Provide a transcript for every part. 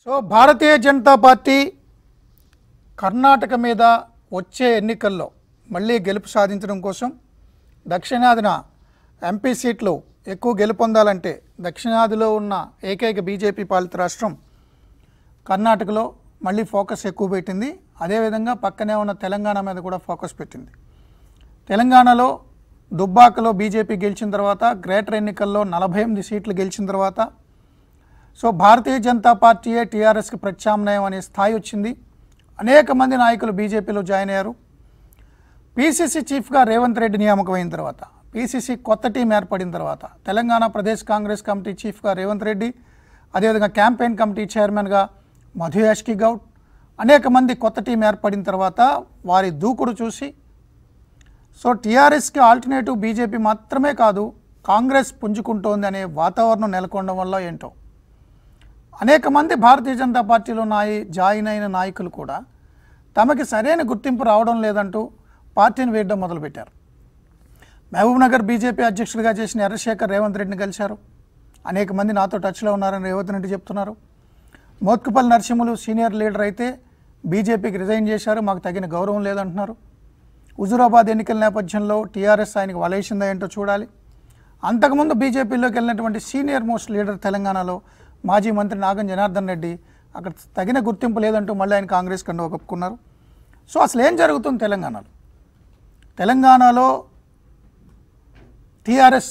so Bharatiya Janata Party Karnataka మీద వచ్చే ఎన్నికల్లో మళ్ళీ గెలుపు సాధించడం కోసం దక్షిణాదిన ఎంపీ సీట్లు ఎక్కువ గెలుపొందాలంటే దక్షిణాదిలో ఉన్న ఏకైక బీజేపీ పాలిత రాష్ట్రం కర్ణాటకలో మళ్ళీ ఫోకస్ ఎక్కువ పెట్టింది అదేవిధంగా పక్కనే ఉన్న తెలంగాణ మీద కూడా ఫోకస్ పెట్టింది తెలంగాణలో దుబ్బాకలో బీజేపీ గెలిచిన తర్వాత గ్రేటర్ ఎన్నికల్లో నలభై ఎనిమిది సీట్లు గెలిచిన తర్వాత సో భారతీయ జనతా పార్టీయే టీఆర్ఎస్కి ప్రత్యామ్నాయం అనే స్థాయి వచ్చింది అనేక మంది నాయకులు బీజేపీలో జాయిన్ అయ్యారు పీసీసీ చీఫ్గా రేవంత్ రెడ్డి నియామకమైన తర్వాత పీసీసీ కొత్త టీం ఏర్పడిన తర్వాత తెలంగాణ ప్రదేశ్ కాంగ్రెస్ కమిటీ చీఫ్గా రేవంత్ రెడ్డి అదేవిధంగా క్యాంపెయిన్ కమిటీ చైర్మన్గా మధు యాష్కి గౌడ్ అనేక మంది కొత్త టీం ఏర్పడిన తర్వాత వారి దూకుడు చూసి సో టీఆర్ఎస్కి ఆల్టర్నేటివ్ బీజేపీ మాత్రమే కాదు కాంగ్రెస్ పుంజుకుంటోంది అనే వాతావరణం నెలకొనడం వల్ల ఏంటో అనేక మంది భారతీయ జనతా పార్టీలో నాయి జాయిన్ అయిన నాయకులు కూడా తమకి సరైన గుర్తింపు రావడం లేదంటూ పార్టీని వేయడం మొదలుపెట్టారు మహబూబ్ నగర్ బీజేపీ అధ్యక్షుడిగా చేసిన ఎర్రశేఖర్ రేవంత్ రెడ్డిని కలిశారు అనేక మంది నాతో టచ్లో ఉన్నారని రేవంత్ రెడ్డి చెప్తున్నారు మోత్కుపల్లి నరసింహులు సీనియర్ లీడర్ అయితే బీజేపీకి రిజైన్ చేశారు మాకు తగిన గౌరవం లేదంటున్నారు హుజూరాబాద్ ఎన్నికల నేపథ్యంలో టీఆర్ఎస్ ఆయనకు వలేసిందా ఏంటో చూడాలి అంతకుముందు బీజేపీలోకి వెళ్ళినటువంటి సీనియర్ మోస్ట్ లీడర్ తెలంగాణలో మాజీ మంత్రి నాగం జనార్దన్ రెడ్డి అక్కడ తగిన గుర్తింపు లేదంటూ మళ్ళీ ఆయన కాంగ్రెస్ కండువా కప్పుకున్నారు సో అసలు ఏం జరుగుతుంది తెలంగాణలో తెలంగాణలో టీఆర్ఎస్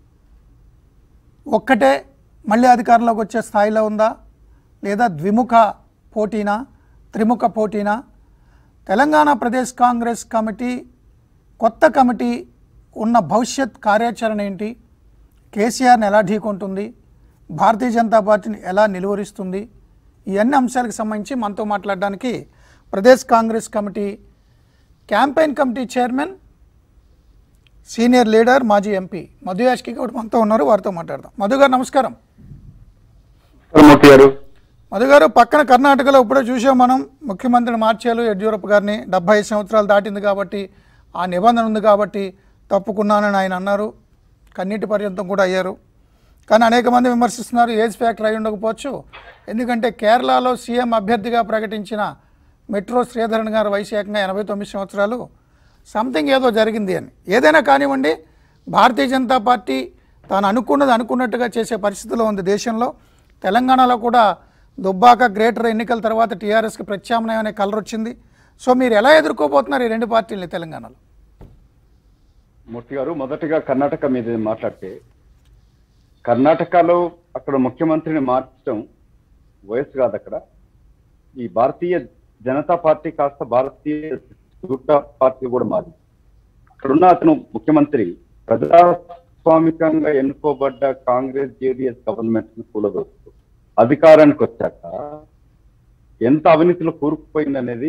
ఒక్కటే మళ్ళీ అధికారంలోకి వచ్చే స్థాయిలో ఉందా లేదా ద్విముఖ పోటీనా త్రిముఖ పోటీనా తెలంగాణ ప్రదేశ్ కాంగ్రెస్ కమిటీ కొత్త కమిటీ ఉన్న భవిష్యత్ కార్యాచరణ ఏంటి కేసీఆర్ని ఎలా ఢీకొంటుంది భారతీయ జనతా పార్టీని ఎలా నిలువరిస్తుంది ఈ అన్ని అంశాలకు సంబంధించి మనతో మాట్లాడడానికి Pradesh Congress Committee campaign committee chairman senior leader మాజీ ఎంపీ మధు యాష్కి కూడా మనతో ఉన్నారు వారితో మాట్లాడదాం మధు గారు నమస్కారం మూర్తి గారు మధు గారు పక్కన కర్ణాటకలో ఇప్పుడే చూసాం మనం ముఖ్యమంత్రిని మార్చారు యడ్యూరప్ప గారిని డెబ్బై ఐదు సంవత్సరాలు దాటింది కాబట్టి ఆ నిబంధన ఉంది కాబట్టి తప్పుకున్నానని ఆయన అన్నారు కన్నీటి పర్యంతం కూడా అయ్యారు కానీ అనేక మంది విమర్శిస్తున్నారు ఏజ్ ఫ్యాక్టర్ అయి ఉండకపోవచ్చు ఎందుకంటే కేరళలో సీఎం అభ్యర్థిగా ప్రకటించిన మెట్రో శ్రీధరన్ గారు వయసు ఏకంగా ఎనభై తొమ్మిది సంవత్సరాలు సంథింగ్ ఏదో జరిగింది అని ఏదైనా కానివ్వండి భారతీయ జనతా పార్టీ తాను అనుకున్నది అనుకున్నట్టుగా చేసే పరిస్థితిలో ఉంది దేశంలో తెలంగాణలో కూడా దుబ్బాక గ్రేటర్ ఎన్నికల తర్వాత టీఆర్ఎస్కి ప్రత్యామ్నాయం అనే కలర్ వచ్చింది సో మీరు ఎలా ఎదుర్కోబోతున్నారు ఈ రెండు పార్టీలని తెలంగాణలో మూర్తి గారు మొదటగా కర్ణాటక మీద మాట్లాడితే కర్ణాటకలో అక్కడ ముఖ్యమంత్రిని మార్చడం వయసు కాదు అక్కడ ఈ భారతీయ జనతా పార్టీ కాస్త భారతీయ జనతా పార్టీ కూడా మారింది అక్కడున్న అతను ముఖ్యమంత్రి ప్రజాస్వామికంగా ఎన్నుకోబడ్డ కాంగ్రెస్ జేడిఎస్ గవర్నమెంట్ ని కూలదోస్తూ అధికారానికి వచ్చాక ఎంత అవినీతిలో కూరుకుపోయిందనేది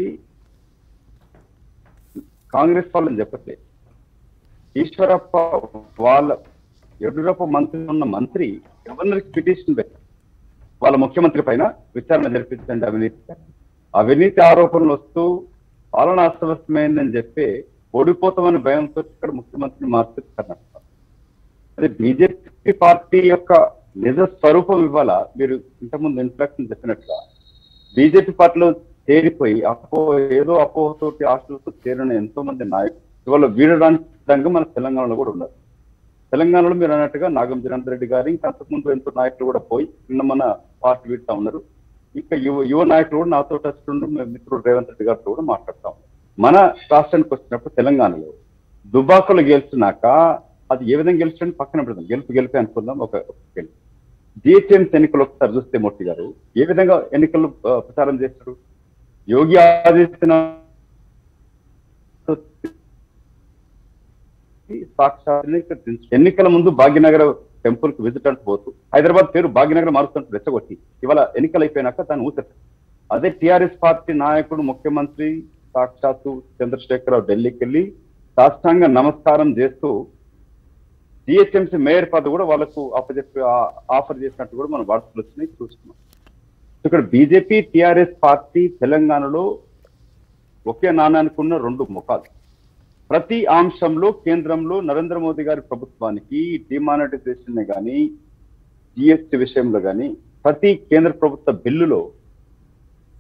కాంగ్రెస్ వాళ్ళని చెప్పట్లేదు ఈశ్వరప్ప వాళ్ళ యడ్యూరప్ప మంత్రి ఉన్న మంత్రి గవర్నర్ పిటిషన్ పెట్టారు వాళ్ళ ముఖ్యమంత్రి పైన విచారణ జరిపించండి అవినీతి అవినీతి ఆరోపణలు వస్తూ పాలన అస్తవ్యస్తమైందని చెప్పి ఓడిపోతామని భయంతో ఇక్కడ ముఖ్యమంత్రిని మార్చారు కర్ణాటక అదే బీజేపీ పార్టీ యొక్క నిజ స్వరూపం ఇవ్వాల మీరు ఇంతకుముందు ఇంట్రడక్షన్ చెప్పినట్టుగా బీజేపీ పార్టీలో చేరిపోయి అపో ఏదో అపోహతోటి ఆశలతో చేరిన ఎంతో మంది నాయకులు ఇవాళ వీడడానికి విధంగా మన తెలంగాణలో కూడా ఉన్నారు తెలంగాణలో మీరు అన్నట్టుగా నాగం జనార్దన్ రెడ్డి గారు ఇంకా అంతకుముందు ఎంతో నాయకులు కూడా పోయి నిన్న మన పార్టీ వీడుతా ఉన్నారు ఇంకా యువ యువ నాయకులు కూడా నాతో టచ్ ఉండి మా మిత్రుడు రేవంత్ రెడ్డి గారితో కూడా మాట్లాడతాం మన రాష్ట్రానికి వచ్చినప్పుడు తెలంగాణలో దుబాకలో గెలిచినాక అది ఏ విధంగా గెలిచండి పక్కన పెడదాం గెలుపు గెలిపి అనుకుందాం ఒక ఒక గెలుపు జిహెచ్ఎంసీ ఎన్నికలు ఒకసారి చూస్తే మూర్తి గారు ఏ విధంగా ఎన్నికలు ఆ, ప్రచారం చేస్తారు యోగి ఆదిత్యనాథ్ సాక్షాత్ ఎన్నికల ముందు భాగ్యనగర్ టెంపుల్ కి విజిట్ అంటూ పోతూ హైదరాబాద్ పేరు భాగ్యనగర్ మారుస్తుంటూ రెచ్చగొట్టి ఇవాళ ఎన్నికలు అయిపోయినాక దాన్ని ఊసెట్టు అదే టిఆర్ఎస్ పార్టీ నాయకుడు ముఖ్యమంత్రి సాక్షాత్తు చంద్రశేఖరరావు ఢిల్లీకి వెళ్ళి సాష్టాంగ నమస్కారం చేస్తూ జిహెచ్ఎంసీ మేయర్ పదవి కూడా వాళ్ళకు అప్పచెప్పి ఆ- ఆఫర్ చేసినట్టు కూడా మనం వార్తలు వచ్చినాయి చూస్తున్నాం ఇక్కడ బీజేపీ టిఆర్ఎస్ పార్టీ తెలంగాణలో ఒకే నాణానికి ఉన్న రెండు ముఖాలు ప్రతి అంశంలో కేంద్రంలో నరేంద్ర మోదీ గారి ప్రభుత్వానికి డిమానిటైజేషన్ కానీ జిఎస్టి విషయంలో కానీ ప్రతి కేంద్ర ప్రభుత్వ బిల్లులో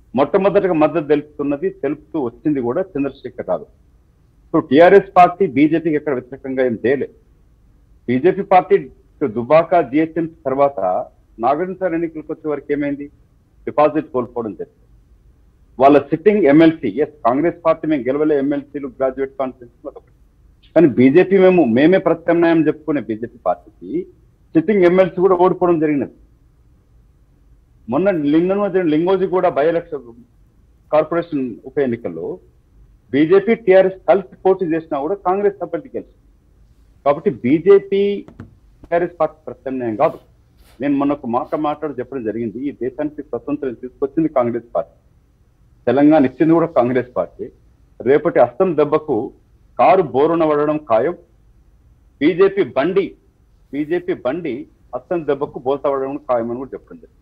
మొట్టమొదటిగా మద్దతు తెలుపుతున్నది తెలుపుతూ వచ్చింది కూడా చంద్రశేఖర్ రావు ఇప్పుడు టిఆర్ఎస్ పార్టీ బీజేపీకి ఎక్కడ వ్యతిరేకంగా ఏం చేయలేదు బీజేపీ పార్టీ దుబాకా జిహెచ్ఎం తర్వాత నాగార్జున సార్ ఎన్నికలకు వచ్చే వరకు ఏమైంది డిపాజిట్ కోల్పోవడం జరిగింది వాళ్ళ sitting MLCs Congress party మేము గెలవలే ఎమ్మెల్సీలు గ్రాడ్యుయేట్ కాన్ఫరెన్స్ అదొకటి కానీ బీజేపీ మేము మేమే ప్రత్యామ్నాయం చెప్పుకునే బీజేపీ పార్టీకి సిట్టింగ్ ఎమ్మెల్సీ కూడా ఓడిపోవడం జరిగినది మొన్న లింగం లింగోజీ కూడా బై ఎలక్షన్ కార్పొరేషన్ ఉప ఎన్నికల్లో బీజేపీ టీఆర్ఎస్ కలిసి పోటీ చేసినా కూడా కాంగ్రెస్ అభ్యర్థి గెలిచింది కాబట్టి బీజేపీ టీఆర్ఎస్ పార్టీ ప్రత్యామ్నాయం కాదు నేను మొన్న ఒక మాట మాట్లాడి చెప్పడం జరిగింది ఈ దేశానికి స్వతంత్రం తీసుకొచ్చింది కాంగ్రెస్ పార్టీ తెలంగాణ ఇచ్చింది కూడా కాంగ్రెస్ పార్టీ రేపటి అస్తం దెబ్బకు కారు బోరున పడడం ఖాయం బీజేపీ బండి బీజేపీ బండి అస్తం దెబ్బకు బోల్తా పడడం ఖాయం అని కూడా చెప్పడం జరిగింది